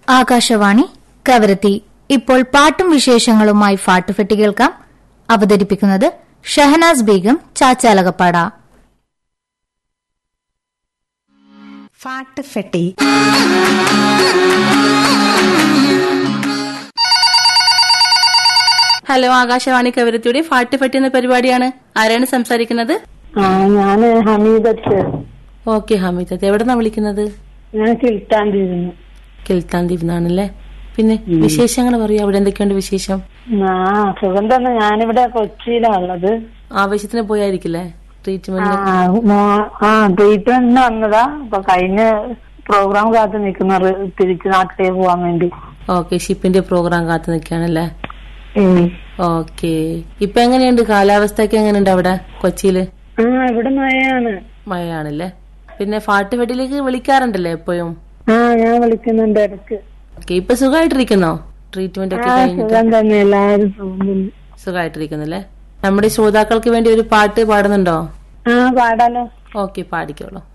ആകാശവാണി കവരത്തി ഇപ്പോൾ പാട്ടും വിശേഷങ്ങളുമായി ഫാട്ടുഫെട്ടി കേൾക്കാം അവതരിപ്പിക്കുന്നത് ഷഹനാസ് ബീഗം ചാച്ചാലകപ്പാട ഫാട്ട് ഫെട്ടി ഹലോ ആകാശവാണി കവരത്തിയുടെ ഫാട്ട് ഫെട്ടി എന്ന പരിപാടിയാണ് ആരാണ് സംസാരിക്കുന്നത് ആ ഞാന് ഹമീദത്ത് ഓക്കെ ഹമീദ് എവിടെ നിന്നാ വിളിക്കുന്നത് ഞാൻ കിൽത്താണ്ടിരുന്നു കിൽത്താൻ ദ്വീപിന്നാണല്ലേ പിന്നെ വിശേഷങ്ങൾ പറയൂ അവിടെ എന്തൊക്കെയുണ്ട് വിശേഷം ആ സുഖം തന്നെ ഞാനിവിടെ കൊച്ചിയിലാ ഉള്ളത് ആവേശത്തിന് പോയായിരിക്കില്ലേ ആ ട്രീറ്റ്മെന്റ് മോ- ആ ട്രീറ്റ്മെന്റിന് വന്നതാ അപ്പൊ കഴിഞ്ഞ പ്രോഗ്രാം കാത്ത് നിൽക്കുന്ന തിരിച്ചു നാട്ടിലേക്ക് പോവാൻ വേണ്ടി ഓക്കെ ഷിപ്പിന്റെ പ്രോഗ്രാം കാത്തു നിൽക്കുകയാണല്ലേ ഉം. ഓക്കെ ഇപ്പൊ എങ്ങനെയുണ്ട് കാലാവസ്ഥയൊക്കെ എങ്ങനെയുണ്ട് അവിടെ കൊച്ചിയില് ആ ഇവിടെ മഴയാണ് മഴയാണല്ലേ പിന്നെ ഫാട്ട് ഫെട്ടിലേക്ക് വിളിക്കാറുണ്ടല്ലേ എപ്പോഴും ആ ഞാൻ വിളിക്കുന്നുണ്ട് ഇടക്ക് ഓക്കെ ഇപ്പൊ സുഖമായിട്ടിരിക്കുന്നോ ട്രീറ്റ്മെന്റ് ഒക്കെ ആ കഴിഞ്ഞിട്ട് സുഖം തന്നെ എല്ലാവരും സുഖം തന്നെ സുഖമായിട്ടിരിക്കുന്നല്ലേ നമ്മുടെ ശ്രോതാക്കൾക്ക് വേണ്ടി ഒരു പാട്ട് പാടുന്നുണ്ടോ ആ പാടാലോ ഓക്കെ പാടിക്കോളൂ